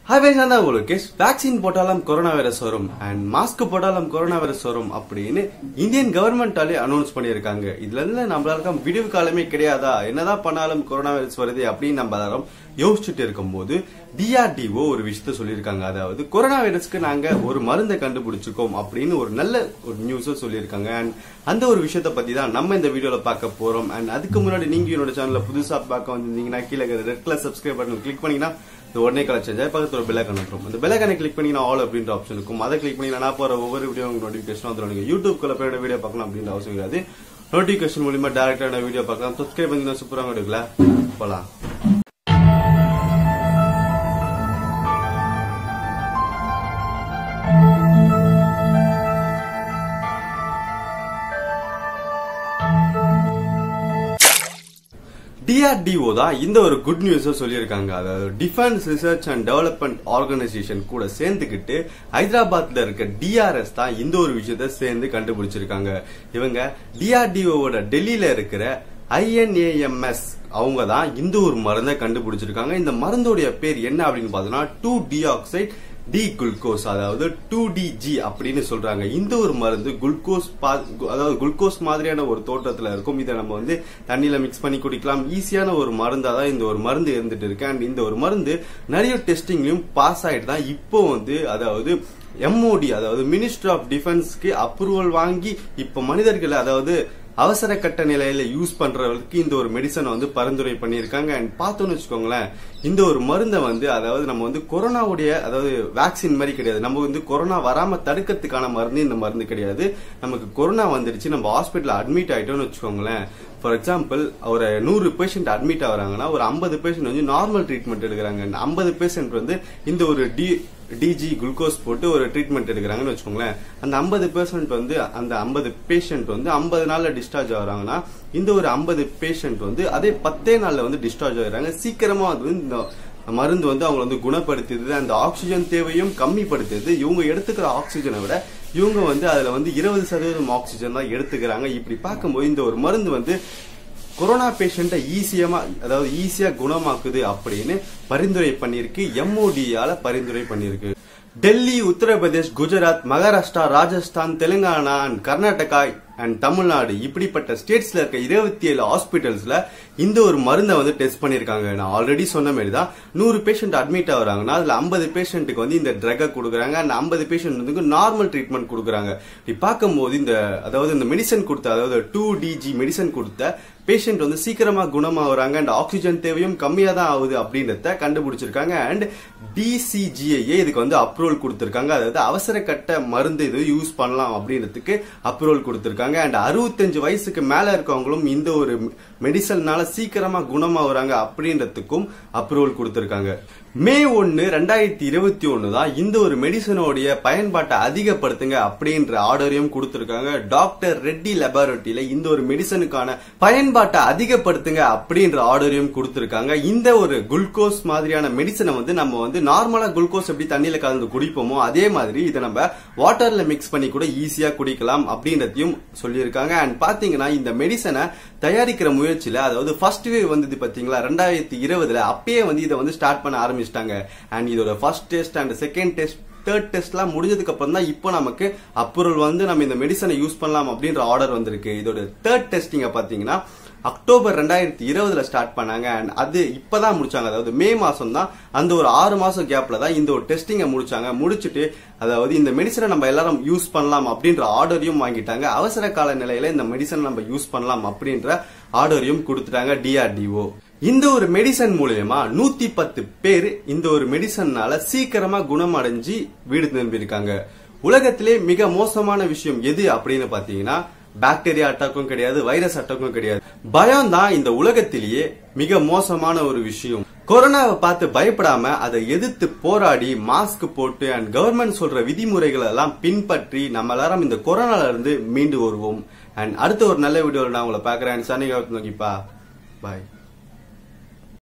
hi wise நான் தான் உங்களுக்கு வேக்சின் போட்டாலும் கொரோனா வைரஸ் வரும் அண்ட் மாஸ்க் போட்டாலும் கொரோனா வைரஸ் வரும் அப்படின்னு இந்தியன் கவர்மெண்டாலே அனௌன்ஸ் பண்ணியிருக்காங்க இதுல இருந்து நம்மளால விடிவு காலமே கிடையாதா என்னதான் பண்ணாலும் கொரோனா வைரஸ் வருது அப்படின்னு நம்ம எல்லாரும் யோசிச்சுட்டு இருக்கும்போது டிஆர்டிஓ ஒரு விஷயத்த சொல்லியிருக்காங்க அதாவது கொரோனா வைரஸ்க்கு நாங்க ஒரு மருந்தை கண்டுபிடிச்சிருக்கோம் அப்படின்னு ஒரு நல்ல ஒரு நியூஸ சொல்லியிருக்காங்க அண்ட் அந்த ஒரு விஷயத்த பத்தி தான் நம்ம இந்த வீடியோல பார்க்க போறோம் அண்ட் அதுக்கு முன்னாடி நீங்க என்னோட சேனல்ல புதுசா பார்க்க வந்திருந்தீங்கன்னா கீழே red colour subscribe button click பண்ணீங்கன்னா இது உடனே கலர் செஞ்சா பக்கத்துல ஒரு பெல்லைக்கன் வந்துரும் அந்த பெல்லைக்கனை கிளிக் பண்ணீங்கன்னா ஆல் அப்படின்ற ஆப்ஷன் இருக்கும் அதை கிளிக் பண்ணி நான் போற ஒவ்வொரு வீடியோ உங்களுக்கு நோட்டிபிகேஷன் வந்துடும் நீங்க யூடியூப் குள்ள போய் வீடியோ பார்க்கலாம் அப்படின்ற அவசியம் கிடையாது நோட்டிபிகேஷன் மூலியமா டேரக்டா வீடியோ பார்க்கலாம் சப்ஸ்கிரைப் பண்ணி சூப்பராக எடுக்கல போலாம் டிஆர்டிஓ தான் இந்த ஒரு குட் நியூஸ சொல்லியிருக்காங்க அதாவது defence research and development organisation கூட சேர்ந்துக்கிட்டு ஹைதராபாத்ல இருக்க டிஆர்எஸ் தான் இந்த ஒரு விஷயத்த சேர்ந்து கண்டுபிடிச்சிருக்காங்க இவங்க டிஆர்டிஓவோட டெல்லியில இருக்கிற ஐஎன்ஏஎம்எஸ் அவங்க தான் இந்த ஒரு மருந்தை கண்டுபிடிச்சிருக்காங்க இந்த மருந்தோடைய பேர் என்ன அப்படின்னு பார்த்தோம்னா டூ டிஆக்சைட் டி குளுக்கோஸ் அதாவது டூ டிஜி அப்படின்னு சொல்றாங்க இந்த ஒரு மருந்து குளுக்கோஸ் அதாவது குளுக்கோஸ் மாதிரியான ஒரு தோட்டத்துல இருக்கும் இதை நம்ம வந்து தண்ணியில மிக்ஸ் பண்ணி குடிக்கலாம் ஈஸியான ஒரு மருந்தா தான் இந்த ஒரு மருந்து இருந்துட்டு இருக்கு அண்ட் இந்த ஒரு மருந்து நிறைய டெஸ்டிங்லயும் பாஸ் ஆயிட்டு தான் இப்போ வந்து அதாவது எம்ஓடி அதாவது மினிஸ்டர் ஆஃப் டிஃபென்ஸ்க்கு அப்ரூவல் வாங்கி இப்ப மனிதர்கள் அதாவது அவசர கட்ட நிலையில யூஸ் பண்றவங்களுக்கு இந்த ஒரு மெடிசனை வந்து பரிந்துரை பண்ணியிருக்காங்க அண்ட் பார்த்தோம்னு வச்சுக்கோங்களேன் இந்த ஒரு மருந்தை வந்து அதாவது நம்ம வந்து கொரோனாவுடைய அதாவது வேக்சின் மாதிரி கிடையாது நம்ம வந்து கொரோனா வராம தடுக்கிறதுக்கான மருந்து இந்த மருந்து கிடையாது நமக்கு கொரோனா வந்துருச்சு நம்ம ஹாஸ்பிட்டல் அட்மிட் ஆயிட்டோம்னு வச்சுக்கோங்களேன் ஃபார் எக்ஸாம்பிள் ஒரு நூறு பேஷண்ட் அட்மிட் ஆகுறாங்கன்னா ஒரு ஐம்பது பேஷண்ட் வந்து நார்மல் ட்ரீட்மெண்ட் எடுக்கிறாங்க ஐம்பது பேஷண்ட் வந்து இந்த ஒரு டி டிஜி குளுக்கோஸ் போட்டு ஒரு ட்ரீட்மெண்ட் எடுக்கிறாங்கன்னு வச்சுக்கோங்களேன் அந்த ஐம்பது பேஷண்ட் வந்து அந்த ஐம்பது பேஷண்ட் வந்து ஐம்பது நாள்ல டிஸ்சார்ஜ் ஆகுறாங்கன்னா இந்த ஒரு ஐம்பது பேஷண்ட் வந்து அதே பத்தே நாள்ல வந்து டிஸ்சார்ஜ் ஆகுறாங்க சீக்கிரமா அது வந்து இந்த மருந்து வந்து அவங்க வந்து குணப்படுத்துது அந்த ஆக்சிஜன் தேவையும் கம்மிப்படுத்துது இவங்க எடுத்துக்கிற ஆக்சிஜனை விட இவங்க வந்து அதுல வந்து இருபது சதவீதம் ஆக்சிஜன் தான் எடுத்துக்கிறாங்க இப்படி பார்க்கும்போது இந்த ஒரு மருந்து வந்து கொரோனா பேஷண்ட்டை ஈஸியமா அதாவது ஈஸியா குணமாக்குது அப்படின்னு பரிந்துரை பண்ணிருக்கு எம்ஓடியால பரிந்துரை பண்ணிருக்கு டெல்லி உத்தரப்பிரதேஷ் குஜராத் மகாராஷ்டிரா ராஜஸ்தான் தெலுங்கானா அண்ட் கர்நாடகா அண்ட் தமிழ்நாடு இப்படிப்பட்ட ஸ்டேட்ஸ்ல இருக்க இருபத்தி ஏழு ஹாஸ்பிட்டல்ஸ்ல இந்த ஒரு மருந்தை வந்து டெஸ்ட் பண்ணிருக்காங்க நான் ஆல்ரெடி சொன்ன மாதிரி தான் நூறு பேஷண்ட் அட்மிட் ஆகுறாங்கன்னா அதுல ஐம்பது பேஷண்ட்டுக்கு வந்து இந்த ட்ரக்கை கொடுக்குறாங்க அந்த ஐம்பது பேஷண்ட் வந்து நார்மல் ட்ரீட்மெண்ட் கொடுக்குறாங்க இப்படி பார்க்கும்போது இந்த அதாவது இந்த மெடிசன் கொடுத்த அதாவது டூ டிஜி மெடிசன் கொடுத்த பேஷண்ட் வந்து சீக்கிரமா குணமாகறாங்க அண்ட் ஆக்சிஜன் தேவையும் கம்மியா தான் ஆகுது அப்படின்றத கண்டுபிடிச்சிருக்காங்க அண்ட் டிசிஜிஐஏ இதுக்கு வந்து அப்ரூவல் கொடுத்திருக்காங்க அதாவது அவசர கட்ட மருந்து இது யூஸ் பண்ணலாம் அப்படின்றதுக்கு அப்ரூவல் கொடுத்திருக்காங்க அண்ட் அறுபத்தஞ்சு வயசுக்கு மேல இருக்கவங்களும் இந்த ஒரு மெடிசன்னால சீக்கிரமா குணமாகறாங்க அப்படின்றதுக்கும் அப்ரூவல் கொடுத்திருக்காங்க மே ஒன்னு ரெண்டாயிரத்தி இருபத்தி ஒன்னு தான் இந்த ஒரு மெடிசனோடைய பயன்பாட்டை அதிகப்படுத்துங்க அப்படின்ற ஆர்டரையும் கொடுத்திருக்காங்க டாக்டர் ரெட்டி லெபார்டரியில இந்த ஒரு மெடிசனுக்கான பயன்பாட்டை அதிகப்படுத்துங்க அப்படின்ற ஆர்டரையும் கொடுத்திருக்காங்க இந்த ஒரு குளுக்கோஸ் மாதிரியான மெடிசனை வந்து நம்ம வந்து நார்மலா குளுக்கோஸ் எப்படி தண்ணியில கலந்து குடிப்போமோ அதே மாதிரி இதை நம்ம வாட்டர்ல மிக்ஸ் பண்ணி கூட ஈஸியா குடிக்கலாம் அப்படின்றதையும் சொல்லியிருக்காங்க அண்ட் பாத்தீங்கன்னா இந்த மெடிசனை தயாரிக்கிற முயற்சியில அதாவது ஃபர்ஸ்ட் வேவ் வந்தது பாத்தீங்களா ரெண்டாயிரத்தி இருபதுல அப்பயே வந்து இதை வந்து ஸ்டார்ட் பண்ண ஆரம்பிச்சிட்டாங்க அண்ட் இதோட first test and second test third டெஸ்ட்லாம் முடிஞ்சதுக்கு அப்புறம் தான் இப்போ நமக்கு அப்ரூவல் வந்து நம்ம இந்த மெடிசனை யூஸ் பண்ணலாம் அப்படின்ற ஆர்டர் வந்திருக்கு இதோட தேர்ட் டெஸ்டிங்க பாத்தீங்கன்னா அக்டோபர் ரெண்டாயிரத்தி இருபதுல ஸ்டார்ட் பண்ணாங்க அண்ட் அது இப்பதான் முடிச்சாங்க அதாவது மே மாசம் தான் அந்த ஒரு ஆறு மாசம் கேப்ல தான் இந்த ஒரு டெஸ்டிங்கை முடிச்சாங்க முடிச்சுட்டு அதாவது இந்த மெடிசனை நம்ம எல்லாரும் யூஸ் பண்ணலாம் அப்படின்ற ஆர்டரையும் வாங்கிட்டாங்க அவசர கால நிலையில இந்த மெடிசன் நம்ம யூஸ் பண்ணலாம் அப்படின்ற ஆர்டரையும் கொடுத்துட்டாங்க டிஆர்டிஓ இந்த ஒரு மெடிசன் மூலியமா நூத்தி பத்து பேர் இந்த ஒரு மெடிசன்னால சீக்கிரமா குணமடைஞ்சு வீடு திரும்பியிருக்காங்க உலகத்திலே மிக மோசமான விஷயம் எது அப்படின்னு பாத்தீங்கன்னா பாக்டீரியா அட்டாக்கும் கிடையாது வைரஸ் அட்டாக்கும் கிடையாது பயம் தான் இந்த உலகத்திலேயே மிக மோசமான ஒரு விஷயம் கொரோனாவை பார்த்து பயப்படாம அதை எதிர்த்து போராடி மாஸ்க் போட்டு அண்ட் கவர்மெண்ட் சொல்ற விதிமுறைகள் எல்லாம் பின்பற்றி நம்ம எல்லாரும் இந்த கொரோனால இருந்து மீண்டு வருவோம் அண்ட் அடுத்த ஒரு நல்ல வீடியோல நான் உங்களை பாக்குறேன் சனிகாவத்து நோக்கிப்பா பாய்